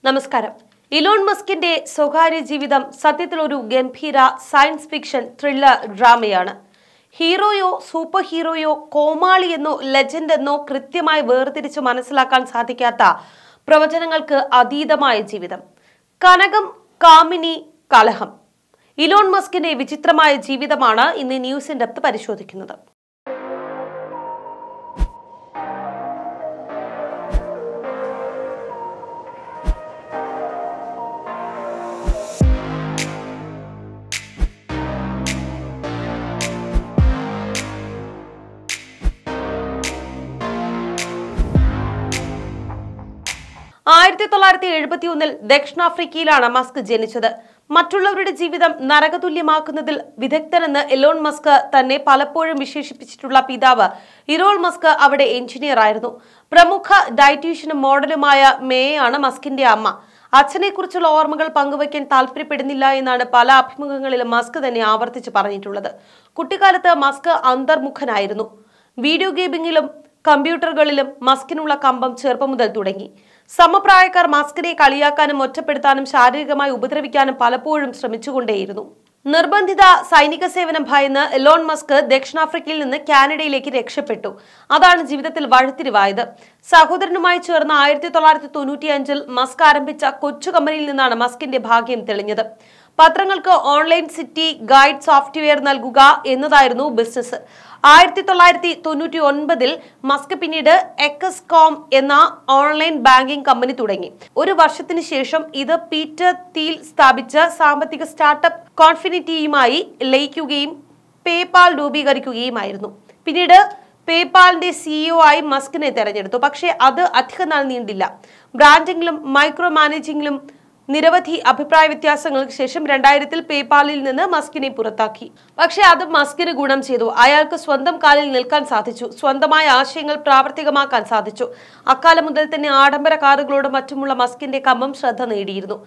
നമസ്കാരം ഇലോൺ മസ്കിന്റെ സ്വകാര്യ ജീവിതം സത്യത്തിൽ ഒരു ഗംഭീര സയൻസ് ഫിക്ഷൻ ത്രില്ലർ ഡ്രാമയാണ് ഹീറോയോ സൂപ്പർ ഹീറോയോ കോമാളി എന്നോ ലെജൻഡ് എന്നോ കൃത്യമായി വേർതിരിച്ച് മനസ്സിലാക്കാൻ സാധിക്കാത്ത പ്രവചനങ്ങൾക്ക് അതീതമായ ജീവിതം കനകം കാമിനി കലഹം ഇലോൺ മസ്കിന്റെ വിചിത്രമായ ജീവിതമാണ് ഇന്ന് ന്യൂസ് ഇൻ ഡെപ്ത് പരിശോധിക്കുന്നത് ആയിരത്തി തൊള്ളായിരത്തി എഴുപത്തി ഒന്നിൽ ദക്ഷിണാഫ്രിക്കയിലാണ് മസ്ക് ജനിച്ചത് മറ്റുള്ളവരുടെ ജീവിതം നരകതുല്യമാക്കുന്നതിൽ വിദഗ്ധനെന്ന് എലോൺ മസ്ക് തന്നെ പലപ്പോഴും വിശേഷിപ്പിച്ചിട്ടുള്ള പിതാവ് ഇറോൾ മസ്ക് അവിടെ എഞ്ചിനീയർ ആയിരുന്നു പ്രമുഖ ഡയറ്റീഷ്യനും മോഡലുമായ മേയാണ് മസ്കിന്റെ അമ്മ അച്ഛനെ കുറിച്ചുള്ള ഓർമ്മകൾ പങ്കുവയ്ക്കാൻ താല്പര്യപ്പെടുന്നില്ല എന്നാണ് പല അഭിമുഖങ്ങളിലും മസ്ക് തന്നെ ആവർത്തിച്ച് പറഞ്ഞിട്ടുള്ളത് കുട്ടിക്കാലത്ത് മസ്ക് അന്തർമുഖനായിരുന്നു വീഡിയോ ഗെയിമിങ്ങിലും കമ്പ്യൂട്ടറുകളിലും മസ്കിനുള്ള കമ്പം ചെറുപ്പം മുതൽ തുടങ്ങി സമപ്രായക്കാർ മസ്കിനെ കളിയാക്കാനും ഒറ്റപ്പെടുത്താനും ശാരീരികമായി ഉപദ്രവിക്കാനും പലപ്പോഴും ശ്രമിച്ചുകൊണ്ടേയിരുന്നു നിർബന്ധിത സൈനിക സേവനം ഭയന്ന് എലോൺ മസ്ക് ദക്ഷിണാഫ്രിക്കയിൽ നിന്ന് കാനഡയിലേക്ക് രക്ഷപ്പെട്ടു അതാണ് ജീവിതത്തിൽ വഴിത്തിരിവായത് സഹോദരനുമായി ചേർന്ന് ആയിരത്തി തൊള്ളായിരത്തി തൊണ്ണൂറ്റി അഞ്ചിൽ മസ്ക് ആരംഭിച്ച കൊച്ചു കമ്പനിയിൽ നിന്നാണ് മസ്കിന്റെ ഭാഗ്യം തെളിഞ്ഞത് പത്രങ്ങൾക്ക് ഓൺലൈൻ സിറ്റി ഗൈഡ് സോഫ്റ്റ്വെയർ നൽകുക എന്നതായിരുന്നു ബിസിനസ് ആയിരത്തി തൊള്ളായിരത്തി തൊണ്ണൂറ്റി ഒൻപതിൽ മസ്ക് പിന്നീട് എക്കസ്കോം എന്ന ഓൺലൈൻ ബാങ്കിംഗ് കമ്പനി തുടങ്ങി ഒരു വർഷത്തിന് ശേഷം ഇത് പീറ്റർ തീൽ സ്ഥാപിച്ച സാമ്പത്തിക സ്റ്റാർട്ടപ്പ് കോൺഫിനിറ്റിയുമായി ലയിക്കുകയും പേപാൽ രൂപീകരിക്കുകയുമായിരുന്നു പിന്നീട് പേപാലിന്റെ സിഇഒ ആയി മസ്കിനെ തെരഞ്ഞെടുത്തു പക്ഷേ അത് അധികനാൾ നീണ്ടില്ല ബ്രാൻഡിംഗിലും മൈക്രോ മാനേജിംഗിലും നിരവധി അഭിപ്രായ വ്യത്യാസങ്ങൾക്ക് ശേഷം രണ്ടായിരത്തിൽ പേപാലിൽ നിന്ന് മസ്കിനെ പുറത്താക്കി പക്ഷേ അത് മസ്കിന് ഗുണം ചെയ്തു അയാൾക്ക് സ്വന്തം കാലിൽ നിൽക്കാൻ സാധിച്ചു സ്വന്തമായ ആശയങ്ങൾ പ്രാവർത്തികമാക്കാൻ സാധിച്ചു അക്കാലം മുതൽ തന്നെ ആഡംബര കാറുകളോടും മറ്റുമുള്ള മസ്കിന്റെ കമ്പം ശ്രദ്ധ നേടിയിരുന്നു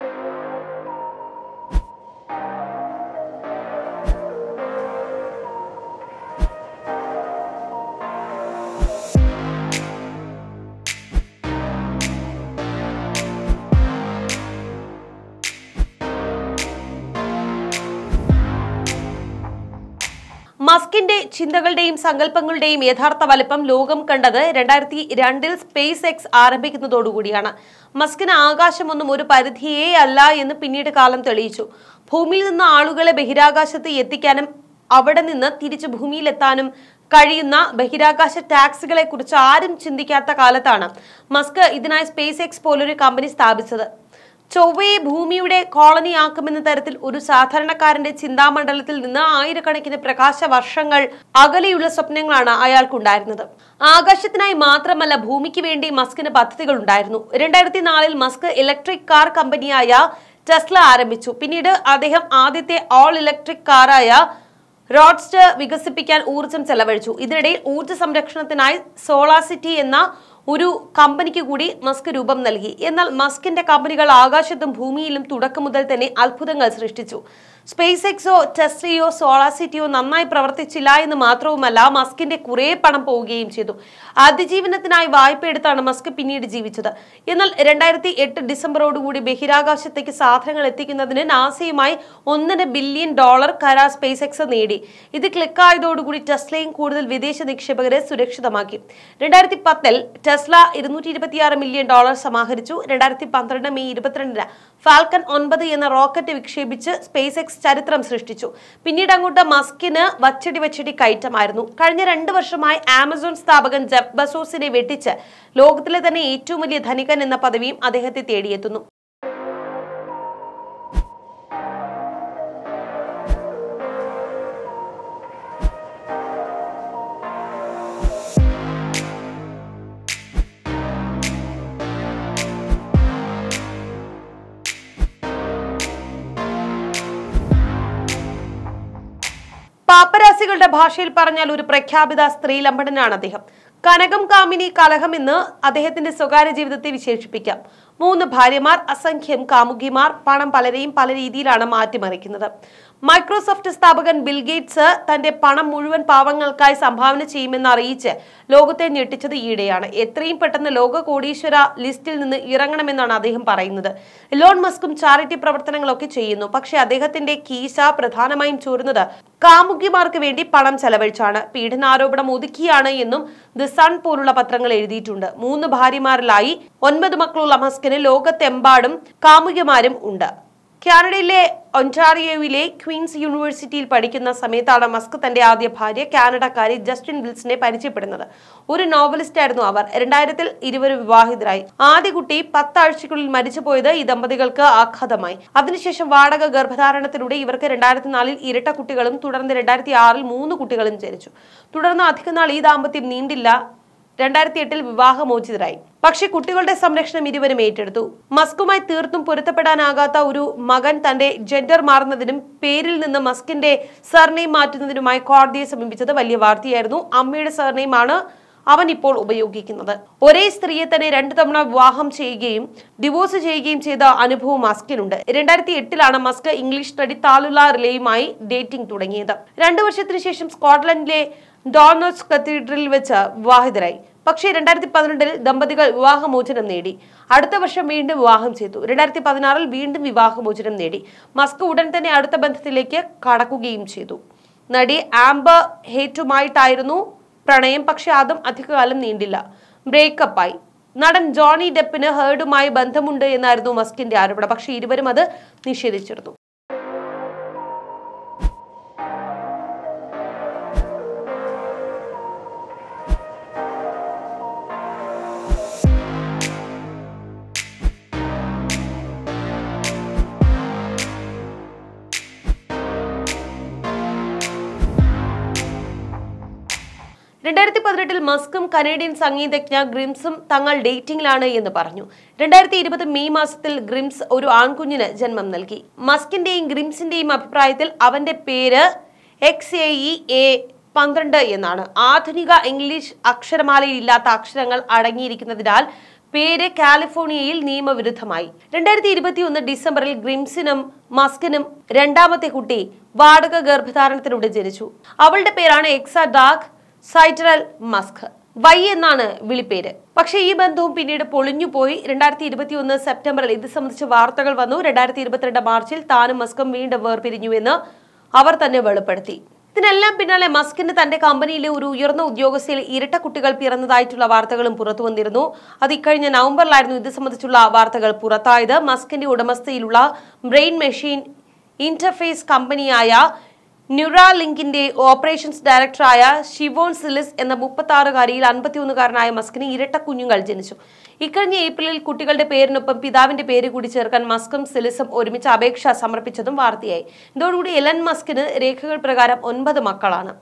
മസ്കിന്റെ ചിന്തകളുടെയും സങ്കല്പങ്ങളുടെയും യഥാർത്ഥ വലിപ്പം ലോകം കണ്ടത് രണ്ടായിരത്തി രണ്ടിൽ സ്പേസ് എക്സ് ആരംഭിക്കുന്നതോടുകൂടിയാണ് മസ്കിന് ആകാശമൊന്നും ഒരു പരിധിയേ അല്ല എന്ന് പിന്നീട് കാലം തെളിയിച്ചു ഭൂമിയിൽ നിന്ന് ആളുകളെ ബഹിരാകാശത്ത് എത്തിക്കാനും അവിടെ നിന്ന് തിരിച്ച് ഭൂമിയിലെത്താനും കഴിയുന്ന ബഹിരാകാശ ടാക്സികളെ കുറിച്ച് ആരും ചിന്തിക്കാത്ത കാലത്താണ് മസ്ക് ഇതിനായി സ്പേസ് എക്സ് പോലൊരു കമ്പനി സ്ഥാപിച്ചത് ചൊവ്വയെ ഭൂമിയുടെ കോളനിയാക്കുമെന്ന തരത്തിൽ ഒരു സാധാരണക്കാരന്റെ ചിന്താമണ്ഡലത്തിൽ നിന്ന് ആയിരക്കണക്കിന് പ്രകാശ വർഷങ്ങൾ അകലെയുള്ള സ്വപ്നങ്ങളാണ് അയാൾക്കുണ്ടായിരുന്നത് ആകാശത്തിനായി മാത്രമല്ല ഭൂമിക്ക് വേണ്ടി മസ്കിന് പദ്ധതികൾ ഉണ്ടായിരുന്നു രണ്ടായിരത്തി നാലിൽ മസ്ക് ഇലക്ട്രിക് കാർ കമ്പനിയായ ടെസ്ല ആരംഭിച്ചു പിന്നീട് അദ്ദേഹം ആദ്യത്തെ ഓൾ ഇലക്ട്രിക് കാറായ റോഡ്സ്റ്റർ വികസിപ്പിക്കാൻ ഊർജം ചെലവഴിച്ചു ഇതിനിടയിൽ ഊർജ്ജ സംരക്ഷണത്തിനായി സോളാസിറ്റി എന്ന ഒരു കമ്പനിക്ക് കൂടി മസ്ക് രൂപം നൽകി എന്നാൽ മസ്കിന്റെ കമ്പനികൾ ആകാശത്തും ഭൂമിയിലും തുടക്കം മുതൽ തന്നെ അത്ഭുതങ്ങൾ സൃഷ്ടിച്ചു സ്പേസ് എക്സോ ടെസ്ലയോ സോളാസിറ്റിയോ നന്നായി പ്രവർത്തിച്ചില്ല എന്ന് മാത്രവുമല്ല മസ്കിന്റെ കുറെ പണം പോവുകയും ചെയ്തു അതിജീവനത്തിനായി വായ്പ എടുത്താണ് മസ്ക് പിന്നീട് ജീവിച്ചത് എന്നാൽ രണ്ടായിരത്തി എട്ട് ഡിസംബറോടുകൂടി ബഹിരാകാശത്തേക്ക് സാധനങ്ങൾ എത്തിക്കുന്നതിന് നാസയുമായി ഒന്നര ബില്യൺ ഡോളർ കരാർ സ്പേസ് എക്സ് നേടി ഇത് ക്ലിക്കായതോടുകൂടി ടെസ്ലയും കൂടുതൽ വിദേശ നിക്ഷേപകരെ സുരക്ഷിതമാക്കി രണ്ടായിരത്തി പത്തിൽ ടെസ്ല ഇരുന്നൂറ്റി ഇരുപത്തിയാറ് മില്യൺ ഡോളർ സമാഹരിച്ചു രണ്ടായിരത്തി പന്ത്രണ്ട് മെയ് ഇരുപത്തിരണ്ടിന് ഫാൽക്കൺ ഒൻപത് എന്ന റോക്കറ്റ് വിക്ഷേപിച്ച് സ്പേസ് എക്സ് ചരിത്രം സൃഷ്ടിച്ചു പിന്നീട് അങ്ങോട്ട് മസ്കിന് വച്ചടി വച്ചടി കയറ്റമായിരുന്നു കഴിഞ്ഞ രണ്ട് വർഷമായി ആമസോൺ സ്ഥാപകൻ ജെഫ് ബസോസിനെ വെട്ടിച്ച് ലോകത്തിലെ തന്നെ ഏറ്റവും വലിയ ധനികൻ എന്ന പദവിയും അദ്ദേഹത്തെ തേടിയെത്തുന്നു പാപ്പരാസികളുടെ ഭാഷയിൽ പറഞ്ഞാൽ ഒരു പ്രഖ്യാപിത സ്ത്രീ ലംബടനാണ് അദ്ദേഹം കനകം കാമിനി കലഹം എന്ന് അദ്ദേഹത്തിന്റെ സ്വകാര്യ ജീവിതത്തെ വിശേഷിപ്പിക്കാം മൂന്ന് ഭാര്യമാർ അസംഖ്യം കാമുകിമാർ പണം പലരെയും പല രീതിയിലാണ് മാറ്റിമറിക്കുന്നത് മൈക്രോസോഫ്റ്റ് സ്ഥാപകൻ ബിൽഗേറ്റ്സ് തന്റെ പണം മുഴുവൻ പാവങ്ങൾക്കായി സംഭാവന ചെയ്യുമെന്ന് അറിയിച്ച് ലോകത്തെ ഞെട്ടിച്ചത് ഈയിടെയാണ് എത്രയും പെട്ടെന്ന് ലോക കോടീശ്വര ലിസ്റ്റിൽ നിന്ന് ഇറങ്ങണമെന്നാണ് അദ്ദേഹം പറയുന്നത് ഇലോൺ മസ്കും ചാരിറ്റി പ്രവർത്തനങ്ങളൊക്കെ ചെയ്യുന്നു പക്ഷേ അദ്ദേഹത്തിന്റെ കീശ പ്രധാനമായും ചോരുന്നത് കാമുകിമാർക്ക് വേണ്ടി പണം ചെലവഴിച്ചാണ് പീഡനാരോപണം ഒതുക്കിയാണ് എന്നും ദി സൺ പോലുള്ള പത്രങ്ങൾ എഴുതിയിട്ടുണ്ട് മൂന്ന് ഭാര്യമാരിലായി ഒൻപത് മക്കളുള്ള മസ്കിന് ലോകത്തെമ്പാടും കാമുകിമാരും ഉണ്ട് കാനഡയിലെ ഒൻറ്റാറിയോയിലെ ക്വീൻസ് യൂണിവേഴ്സിറ്റിയിൽ പഠിക്കുന്ന സമയത്താണ് മസ്ക് തന്റെ ആദ്യ ഭാര്യ കാനഡക്കാരി ജസ്റ്റിൻ വിൽസിനെ പരിചയപ്പെടുന്നത് ഒരു നോവലിസ്റ്റ് ആയിരുന്നു അവർ രണ്ടായിരത്തിൽ ഇരുവരും വിവാഹിതരായി ആദ്യ കുട്ടി പത്താഴ്ചക്കുള്ളിൽ മരിച്ചുപോയത് ഈ ദമ്പതികൾക്ക് ആഘാതമായി അതിനുശേഷം വാടക ഗർഭധാരണത്തിലൂടെ ഇവർക്ക് രണ്ടായിരത്തി നാലിൽ ഇരട്ട കുട്ടികളും തുടർന്ന് രണ്ടായിരത്തി ആറിൽ മൂന്ന് കുട്ടികളും ജനിച്ചു തുടർന്ന് അധികനാൾ ഈ ദാമ്പത്യം നീണ്ടില്ല രണ്ടായിരത്തി എട്ടിൽ വിവാഹമോചിതരായി പക്ഷെ കുട്ടികളുടെ സംരക്ഷണം ഇരുവരും ഏറ്റെടുത്തു മസ്കുമായി തീർത്തും പൊരുത്തപ്പെടാനാകാത്ത ഒരു മകൻ തന്റെ ജെൻഡർ മാറുന്നതിനും പേരിൽ നിന്ന് മസ്കിന്റെ സർനെയിം മാറ്റുന്നതിനുമായി കോടതിയെ സമീപിച്ചത് വലിയ വാർത്തയായിരുന്നു അമ്മയുടെ സർനെയിം ആണ് അവൻ ഇപ്പോൾ ഉപയോഗിക്കുന്നത് ഒരേ സ്ത്രീയെ തന്നെ രണ്ടു തവണ വിവാഹം ചെയ്യുകയും ഡിവോഴ്സ് ചെയ്യുകയും ചെയ്ത അനുഭവം മസ്കിനുണ്ട് രണ്ടായിരത്തി എട്ടിലാണ് മസ്ക് ഇംഗ്ലീഷ് നടി താലുല റിലേയുമായി ഡേറ്റിംഗ് തുടങ്ങിയത് രണ്ടു വർഷത്തിനു ശേഷം സ്കോട്ട്ലൻഡിലെ ഡോണോസ് കത്തീഡ്രലിൽ വെച്ച് വിവാഹിതരായി പക്ഷേ രണ്ടായിരത്തി പന്ത്രണ്ടിൽ ദമ്പതികൾ വിവാഹമോചനം നേടി അടുത്ത വർഷം വീണ്ടും വിവാഹം ചെയ്തു രണ്ടായിരത്തി പതിനാറിൽ വീണ്ടും വിവാഹമോചനം നേടി മസ്ക് ഉടൻ തന്നെ അടുത്ത ബന്ധത്തിലേക്ക് കടക്കുകയും ചെയ്തു നടി ആംബർ ഹേറ്റുമായിട്ടായിരുന്നു പ്രണയം പക്ഷെ അതും അധികകാലം നീണ്ടില്ല ബ്രേക്കപ്പായി നടൻ ജോണി ഡെപ്പിന് ഹേർഡുമായി ബന്ധമുണ്ട് എന്നായിരുന്നു മസ്കിന്റെ ആരോപണം പക്ഷേ ഇരുവരും അത് നിഷേധിച്ചിരുന്നു രണ്ടായിരത്തി പതിനെട്ടിൽ മസ്കും കനേഡിയൻ സംഗീതജ്ഞ ഗ്രിംസും തങ്ങൾ ഡേറ്റിംഗിലാണ് എന്ന് പറഞ്ഞു രണ്ടായിരത്തി ഇരുപത് മെയ് മാസത്തിൽ ഗ്രിംസ് ഒരു ആൺകുഞ്ഞിന് ജന്മം നൽകി മസ്കിന്റെയും ഗ്രിംസിന്റെയും അഭിപ്രായത്തിൽ അവന്റെ പേര് എക്സ് എ ഇ എ പന്ത്രണ്ട് എന്നാണ് ആധുനിക ഇംഗ്ലീഷ് അക്ഷരമാലയിൽ ഇല്ലാത്ത അക്ഷരങ്ങൾ അടങ്ങിയിരിക്കുന്നതിനാൽ പേര് കാലിഫോർണിയയിൽ നിയമവിരുദ്ധമായി രണ്ടായിരത്തി ഇരുപത്തി ഒന്ന് ഡിസംബറിൽ ഗ്രിംസിനും മസ്കിനും രണ്ടാമത്തെ കുട്ടി വാടക ഗർഭധാരണത്തിലൂടെ ജനിച്ചു അവളുടെ പേരാണ് എക്സ ഡാക് സൈറ്ററൽ മസ്ക് വൈ എന്നാണ് വിളിപ്പേര് പക്ഷേ ഈ ബന്ധവും പിന്നീട് പൊളിഞ്ഞുപോയി രണ്ടായിരത്തി ഇരുപത്തി ഒന്ന് സെപ്റ്റംബറിൽ ഇത് സംബന്ധിച്ച് വാർത്തകൾ വന്നു രണ്ടായിരത്തി ഇരുപത്തിരണ്ട് മാർച്ചിൽ താനും മസ്കും വീണ്ടും വേർപിരിഞ്ഞുവെന്ന് അവർ തന്നെ വെളിപ്പെടുത്തി ഇതിനെല്ലാം പിന്നാലെ മസ്കിന് തന്റെ കമ്പനിയിലെ ഒരു ഉയർന്ന ഉദ്യോഗസ്ഥയിൽ ഇരട്ട കുട്ടികൾ പിറന്നതായിട്ടുള്ള വാർത്തകളും പുറത്തു വന്നിരുന്നു അത് ഇക്കഴിഞ്ഞ നവംബറിലായിരുന്നു ഇത് സംബന്ധിച്ചുള്ള വാർത്തകൾ പുറത്തായത് മസ്കിന്റെ ഉടമസ്ഥയിലുള്ള ബ്രെയിൻ മെഷീൻ ഇന്റർഫേസ് കമ്പനിയായ ന്യൂറാലിങ്കിന്റെ ഓപ്പറേഷൻസ് ഡയറക്ടറായ ഷിവോൺ സിലിസ് എന്ന മുപ്പത്തി ആറുകാരിയിൽ അൻപത്തിയൊന്നുകാരനായ മസ്കിന് ഇരട്ട കുഞ്ഞുങ്ങൾ ജനിച്ചു ഇക്കഴിഞ്ഞ ഏപ്രിലിൽ കുട്ടികളുടെ പേരിനൊപ്പം പിതാവിന്റെ പേര് കൂടി ചേർക്കാൻ മസ്കും സിലിസും ഒരുമിച്ച് അപേക്ഷ സമർപ്പിച്ചതും വാർത്തയായി ഇതോടുകൂടി എലൻ മസ്കിന് രേഖകൾ പ്രകാരം ഒൻപത് മക്കളാണ്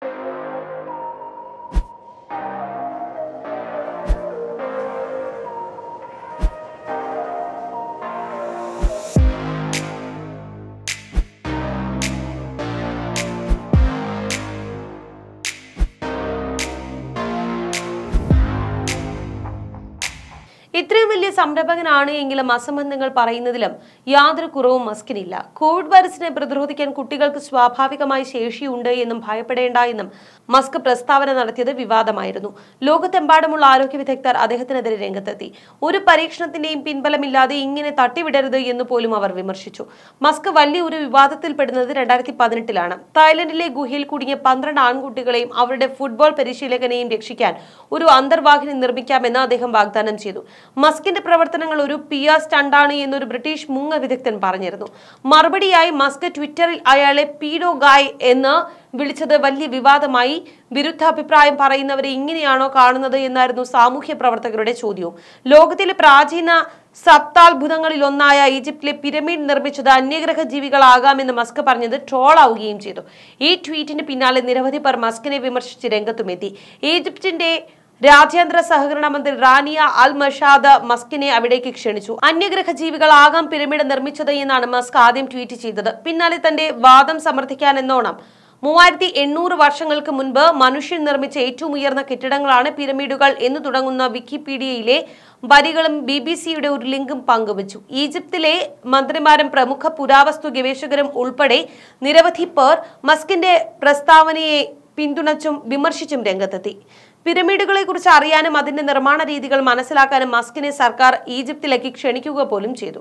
ഇത്രയും വലിയ സംരംഭകനാണ് എങ്കിലും അസംബന്ധങ്ങൾ പറയുന്നതിലും യാതൊരു കുറവും മസ്കിനില്ല കോവിഡ് വൈറസിനെ പ്രതിരോധിക്കാൻ കുട്ടികൾക്ക് സ്വാഭാവികമായി ശേഷിയുണ്ട് എന്നും ഭയപ്പെടേണ്ട എന്നും മസ്ക് പ്രസ്താവന നടത്തിയത് വിവാദമായിരുന്നു ലോകത്തെമ്പാടുമുള്ള ആരോഗ്യ വിദഗ്ധർ അദ്ദേഹത്തിനെതിരെ രംഗത്തെത്തി ഒരു പരീക്ഷണത്തിന്റെയും പിൻബലമില്ലാതെ ഇങ്ങനെ തട്ടിവിടരുത് എന്ന് പോലും അവർ വിമർശിച്ചു മസ്ക് വലിയ ഒരു വിവാദത്തിൽപ്പെടുന്നത് രണ്ടായിരത്തി പതിനെട്ടിലാണ് തായ്ലൻഡിലെ ഗുഹയിൽ കുടുങ്ങിയ പന്ത്രണ്ട് ആൺകുട്ടികളെയും അവരുടെ ഫുട്ബോൾ പരിശീലകനെയും രക്ഷിക്കാൻ ഒരു അന്തർവാഹിനി നിർമ്മിക്കാമെന്ന് അദ്ദേഹം വാഗ്ദാനം ചെയ്തു മസ്കിന്റെ പ്രവർത്തനങ്ങൾ ഒരു പി ആർ സ്റ്റണ്ടാണ് എന്നൊരു ബ്രിട്ടീഷ് മുങ്ങ വിദഗ്ധൻ പറഞ്ഞിരുന്നു മറുപടിയായി മസ്ക് ട്വിറ്ററിൽ അയാളെ പീഡോ ഗായ് എന്ന് വിളിച്ചത് വലിയ വിവാദമായി വിരുദ്ധാഭിപ്രായം പറയുന്നവരെ ഇങ്ങനെയാണോ കാണുന്നത് എന്നായിരുന്നു സാമൂഹ്യ പ്രവർത്തകരുടെ ചോദ്യവും ലോകത്തിലെ പ്രാചീന സപ്താത്ഭുതങ്ങളിൽ ഒന്നായ ഈജിപ്തിലെ പിരമിഡ് നിർമ്മിച്ചത് അന്യഗ്രഹ ജീവികളാകാമെന്ന് മസ്ക് പറഞ്ഞത് ട്രോളാവുകയും ചെയ്തു ഈ ട്വീറ്റിന് പിന്നാലെ നിരവധി പേർ മസ്കിനെ വിമർശിച്ച് രംഗത്തുമെത്തി ഈജിപ്തിന്റെ രാജ്യാന്തര സഹകരണ മന്ത്രി റാനിയ അൽ മഷാദ് മസ്കിനെ അവിടേക്ക് ക്ഷണിച്ചു അന്യഗ്രഹ ജീവികളാകാം പിരമിഡ് നിർമ്മിച്ചത് എന്നാണ് മസ്ക് ആദ്യം ട്വീറ്റ് ചെയ്തത് പിന്നാലെ തന്റെ വാദം സമർത്ഥിക്കാനെന്നോണം മൂവായിരത്തി എണ്ണൂറ് വർഷങ്ങൾക്ക് മുൻപ് മനുഷ്യൻ നിർമ്മിച്ച ഏറ്റവും ഉയർന്ന കെട്ടിടങ്ങളാണ് പിരമിഡുകൾ എന്ന് തുടങ്ങുന്ന വിക്കിപീഡിയയിലെ വരികളും ബി ബി സിയുടെ ഒരു ലിങ്കും പങ്കുവച്ചു ഈജിപ്തിലെ മന്ത്രിമാരും പ്രമുഖ പുരാവസ്തു ഗവേഷകരും ഉൾപ്പെടെ നിരവധി പേർ മസ്കിന്റെ പ്രസ്താവനയെ പിന്തുണച്ചും വിമർശിച്ചും രംഗത്തെത്തി പിരമിഡുകളെ കുറിച്ച് അറിയാനും അതിന്റെ നിർമ്മാണ രീതികൾ മനസ്സിലാക്കാനും മസ്കിനെ സർക്കാർ ഈജിപ്തിലേക്ക് ക്ഷണിക്കുക പോലും ചെയ്തു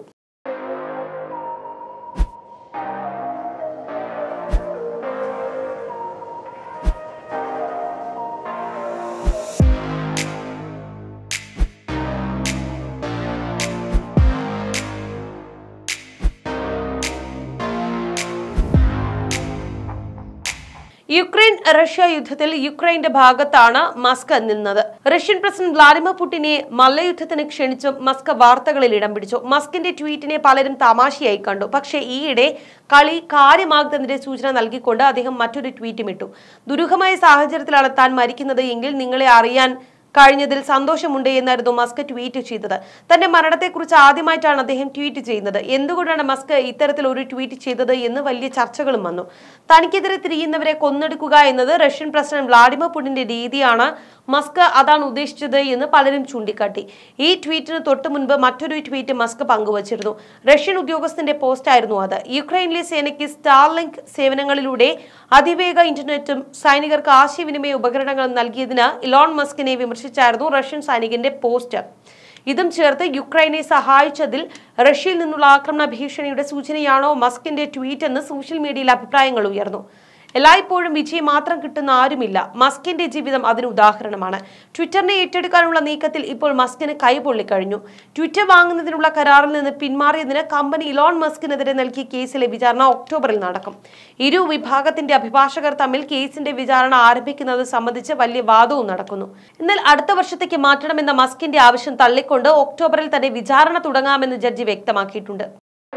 യുക്രൈൻ റഷ്യ യുദ്ധത്തിൽ യുക്രൈന്റെ ഭാഗത്താണ് മസ്ക് നിന്നത് റഷ്യൻ പ്രസിഡന്റ് വ്ളാഡിമിർ പുടിനെ മല്ലയുദ്ധത്തിന് ക്ഷണിച്ചും മസ്ക് വാർത്തകളിൽ ഇടം പിടിച്ചു മസ്കിന്റെ ട്വീറ്റിനെ പലരും തമാശയായി കണ്ടു പക്ഷേ ഈയിടെ കളി കാര്യമാകുന്നതിന്റെ സൂചന നൽകിക്കൊണ്ട് അദ്ദേഹം മറ്റൊരു ട്വീറ്റും ഇട്ടു ദുരൂഹമായ സാഹചര്യത്തിലാണ് താൻ മരിക്കുന്നത് എങ്കിൽ നിങ്ങളെ അറിയാൻ കഴിഞ്ഞതിൽ സന്തോഷമുണ്ട് എന്നായിരുന്നു മസ്ക് ട്വീറ്റ് ചെയ്തത് തന്റെ മരണത്തെക്കുറിച്ച് ആദ്യമായിട്ടാണ് അദ്ദേഹം ട്വീറ്റ് ചെയ്യുന്നത് എന്തുകൊണ്ടാണ് മസ്ക് ഇത്തരത്തിൽ ഒരു ട്വീറ്റ് ചെയ്തത് എന്ന് വലിയ ചർച്ചകളും വന്നു തനിക്കെതിരെ തിരിയുന്നവരെ കൊന്നെടുക്കുക എന്നത് റഷ്യൻ പ്രസിഡന്റ് വ്ളാഡിമിർ പുടിന്റെ രീതിയാണ് മസ്ക് അതാണ് ഉദ്ദേശിച്ചത് എന്ന് പലരും ചൂണ്ടിക്കാട്ടി ഈ ട്വീറ്റിന് തൊട്ടു മുൻപ് മറ്റൊരു ട്വീറ്റ് മസ്ക് പങ്കുവച്ചിരുന്നു റഷ്യൻ ഉദ്യോഗസ്ഥന്റെ പോസ്റ്റായിരുന്നു അത് യുക്രൈനിലെ സേനയ്ക്ക് സ്റ്റാർലിങ്ക് സേവനങ്ങളിലൂടെ അതിവേഗ ഇന്റർനെറ്റും സൈനികർക്ക് ആശയവിനിമയ ഉപകരണങ്ങളും നൽകിയതിന് ഇലോൺ മസ്കിനെ വിമർശിച്ചായിരുന്നു റഷ്യൻ സൈനികന്റെ പോസ്റ്റ് ഇതും ചേർത്ത് യുക്രൈനെ സഹായിച്ചതിൽ റഷ്യയിൽ നിന്നുള്ള ആക്രമണ ഭീഷണിയുടെ സൂചനയാണോ മസ്കിന്റെ ട്വീറ്റ് എന്ന് സോഷ്യൽ മീഡിയയിൽ അഭിപ്രായങ്ങൾ ഉയർന്നു എല്ലായ്പ്പോഴും വിജയം മാത്രം കിട്ടുന്ന ആരുമില്ല മസ്കിന്റെ ജീവിതം അതിന് ഉദാഹരണമാണ് ട്വിറ്ററിനെ ഏറ്റെടുക്കാനുള്ള നീക്കത്തിൽ ഇപ്പോൾ മസ്കിന് കൈപൊള്ളിക്കഴിഞ്ഞു ട്വിറ്റർ വാങ്ങുന്നതിനുള്ള കരാറിൽ നിന്ന് പിന്മാറിയതിന് കമ്പനി ഇലോൺ മസ്കിനെതിരെ നൽകിയ കേസിലെ വിചാരണ ഒക്ടോബറിൽ നടക്കും ഇരു വിഭാഗത്തിന്റെ അഭിഭാഷകർ തമ്മിൽ കേസിന്റെ വിചാരണ ആരംഭിക്കുന്നത് സംബന്ധിച്ച് വലിയ വാദവും നടക്കുന്നു എന്നാൽ അടുത്ത വർഷത്തേക്ക് മാറ്റണമെന്ന മസ്കിന്റെ ആവശ്യം തള്ളിക്കൊണ്ട് ഒക്ടോബറിൽ തന്നെ വിചാരണ തുടങ്ങാമെന്ന് ജഡ്ജി വ്യക്തമാക്കിയിട്ടുണ്ട്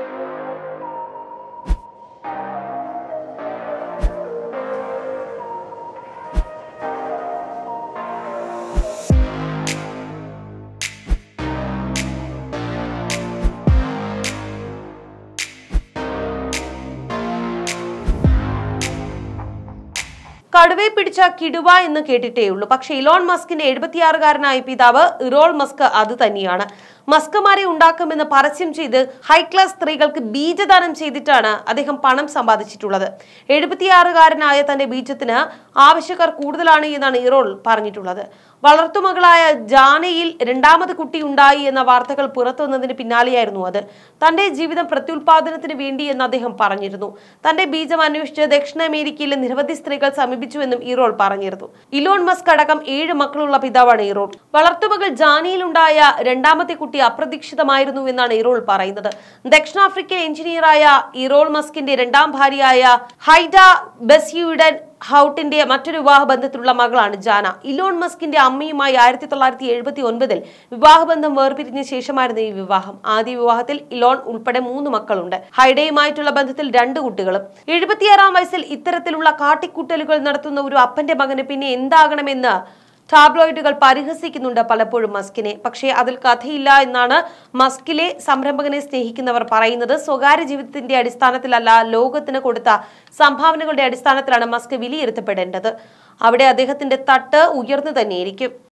കടുവയെ പിടിച്ച കിടുവ എന്ന് കേട്ടിട്ടേയുള്ളൂ പക്ഷെ ഇലോൺ മസ്കിന്റെ എഴുപത്തിയാറുകാരനായ പിതാവ് ഇറോൾ മസ്ക് അത് തന്നെയാണ് മസ്കുമാരെ ഉണ്ടാക്കുമെന്ന് പരസ്യം ചെയ്ത് ഹൈ ക്ലാസ് സ്ത്രീകൾക്ക് ബീജദാനം ചെയ്തിട്ടാണ് അദ്ദേഹം പണം സമ്പാദിച്ചിട്ടുള്ളത് എഴുപത്തിയാറുകാരനായ തന്റെ ബീജത്തിന് ആവശ്യക്കാർ കൂടുതലാണ് എന്നാണ് ഇറോൾ പറഞ്ഞിട്ടുള്ളത് വളർത്തുമകളായ ജാനയിൽ രണ്ടാമത് കുട്ടി ഉണ്ടായി എന്ന വാർത്തകൾ പുറത്തുവന്നതിന് പിന്നാലെയായിരുന്നു അത് തന്റെ ജീവിതം പ്രത്യുൽപാദനത്തിന് വേണ്ടി എന്ന് അദ്ദേഹം പറഞ്ഞിരുന്നു തന്റെ ബീജം അന്വേഷിച്ച് ദക്ഷിണ അമേരിക്കയിലെ നിരവധി സ്ത്രീകൾ സമീപിച്ചുവെന്നും ഇറോൾ പറഞ്ഞിരുന്നു ഇലോൺ മസ്ക് അടക്കം ഏഴ് മക്കളുള്ള പിതാവാണ് ഇറോൾ വളർത്തുമകൾ ജാനിയിലുണ്ടായ രണ്ടാമത്തെ കുട്ടി അപ്രതീക്ഷിതമായിരുന്നു എന്നാണ് ഇറോൾ പറയുന്നത് ദക്ഷിണാഫ്രിക്കൻ എഞ്ചിനീയറായ ഇറോൾ മസ്കിന്റെ രണ്ടാം ഭാര്യയായ ഹൈഡ ബെസ്യുഡൻ ഹൗട്ടിന്റെ മറ്റൊരു വിവാഹ ബന്ധത്തിലുള്ള മകളാണ് ജാന ഇലോൺ മസ്കിന്റെ അമ്മയുമായി ആയിരത്തി തൊള്ളായിരത്തി എഴുപത്തി ഒൻപതിൽ വിവാഹബന്ധം വേർപിരിഞ്ഞ ശേഷമായിരുന്നു ഈ വിവാഹം ആദ്യ വിവാഹത്തിൽ ഇലോൺ ഉൾപ്പെടെ മൂന്ന് മക്കളുണ്ട് ഹൈഡയുമായിട്ടുള്ള ബന്ധത്തിൽ രണ്ട് കുട്ടികളും എഴുപത്തിയാറാം വയസ്സിൽ ഇത്തരത്തിലുള്ള കാട്ടിക്കൂട്ടലുകൾ നടത്തുന്ന ഒരു അപ്പന്റെ മകന് പിന്നെ എന്താകണമെന്ന് ടാബ്ലോയിഡുകൾ പരിഹസിക്കുന്നുണ്ട് പലപ്പോഴും മസ്കിനെ പക്ഷേ അതിൽ കഥയില്ല എന്നാണ് മസ്കിലെ സംരംഭകനെ സ്നേഹിക്കുന്നവർ പറയുന്നത് സ്വകാര്യ ജീവിതത്തിന്റെ അടിസ്ഥാനത്തിലല്ല ലോകത്തിന് കൊടുത്ത സംഭാവനകളുടെ അടിസ്ഥാനത്തിലാണ് മസ്ക് വിലയിരുത്തപ്പെടേണ്ടത് അവിടെ അദ്ദേഹത്തിന്റെ തട്ട് ഉയർന്നു തന്നെയിരിക്കും